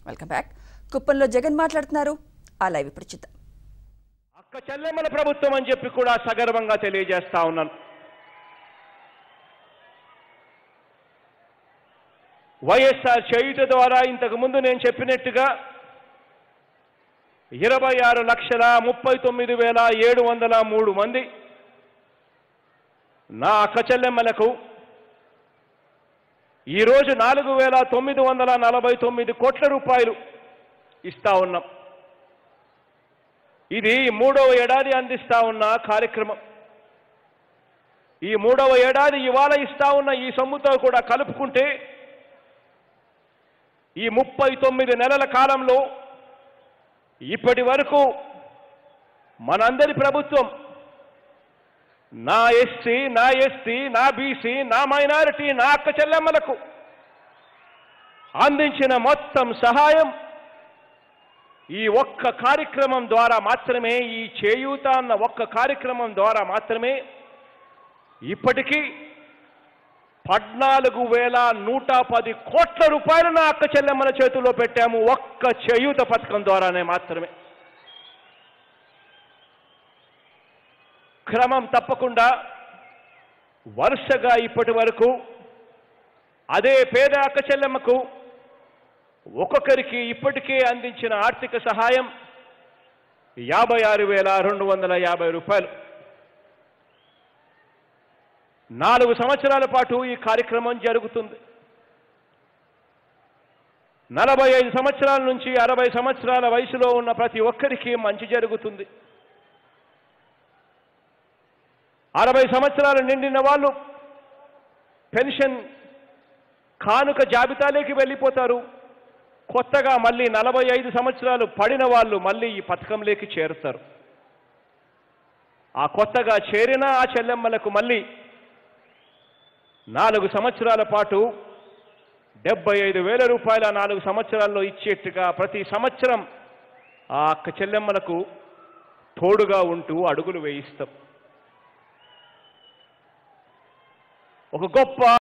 welcome back కుప్పంలో జగన్ మాట్లాడుతున్నారు ఆ లైవ్ ఇప్పుడు చూద్దాం అక్క చెల్లెమ్మల ప్రభుత్వం అని చెప్పి కూడా సగర్వంగా తెలియజేస్తా ఉన్నాను వైఎస్ఆర్ చేయుట ద్వారా ఇంతకు ముందు నేను చెప్పినట్టుగా ఇరవై ఆరు లక్షల ముప్పై తొమ్మిది వేల ఏడు వందల మూడు మంది నా అక్క చెల్లెమ్మలకు ఈరోజు నాలుగు వేల తొమ్మిది వందల నలభై తొమ్మిది కోట్ల రూపాయలు ఇస్తా ఉన్నాం ఇది మూడవ ఏడాది అందిస్తా ఉన్న కార్యక్రమం ఈ మూడవ ఏడాది ఇవాళ ఇస్తా ఉన్న ఈ సొమ్ముతో కూడా కలుపుకుంటే ఈ ముప్పై తొమ్మిది నెలల కాలంలో ఇప్పటి వరకు మనందరి ప్రభుత్వం నా ఎస్సీ నా ఎస్టీ నా బీసీ నా మైనారిటీ నా అక్క చెల్లెమ్మలకు అందించిన మొత్తం సహాయం ఈ ఒక్క కార్యక్రమం ద్వారా మాత్రమే ఈ చేయూత అన్న ఒక్క కార్యక్రమం ద్వారా మాత్రమే ఇప్పటికీ పద్నాలుగు వేల నూట పది కోట్ల రూపాయలు నా అక్క చెల్లెమ్మల చేతుల్లో పెట్టాము ఒక్క చేయూత పథకం ద్వారానే మాత్రమే క్రమం తప్పకుండా వరుసగా ఇప్పటి వరకు అదే పేద అక్క చెల్లెమ్మకు ఒక్కొక్కరికి ఇప్పటికే అందించిన ఆర్థిక సహాయం యాభై ఆరు వేల రెండు వందల యాభై రూపాయలు నాలుగు సంవత్సరాల పాటు ఈ కార్యక్రమం జరుగుతుంది నలభై ఐదు సంవత్సరాల నుంచి అరవై సంవత్సరాల వయసులో ఉన్న ప్రతి ఒక్కరికి మంచి జరుగుతుంది అరవై సంవత్సరాలు నిండిన వాళ్ళు పెన్షన్ కానుక జాబితాలోకి వెళ్ళిపోతారు కొత్తగా మళ్ళీ నలభై ఐదు సంవత్సరాలు పడిన వాళ్ళు మళ్ళీ ఈ పథకంలోకి చేరుతారు ఆ కొత్తగా చేరిన ఆ చెల్లెమ్మలకు మళ్ళీ నాలుగు సంవత్సరాల పాటు డెబ్బై ఐదు వేల రూపాయల నాలుగు సంవత్సరాల్లో ఇచ్చేట్టుగా ప్రతి సంవత్సరం ఆ అక్క చెల్లెమ్మలకు తోడుగా ఉంటూ అడుగులు వేయిస్తాం ఒక గొప్ప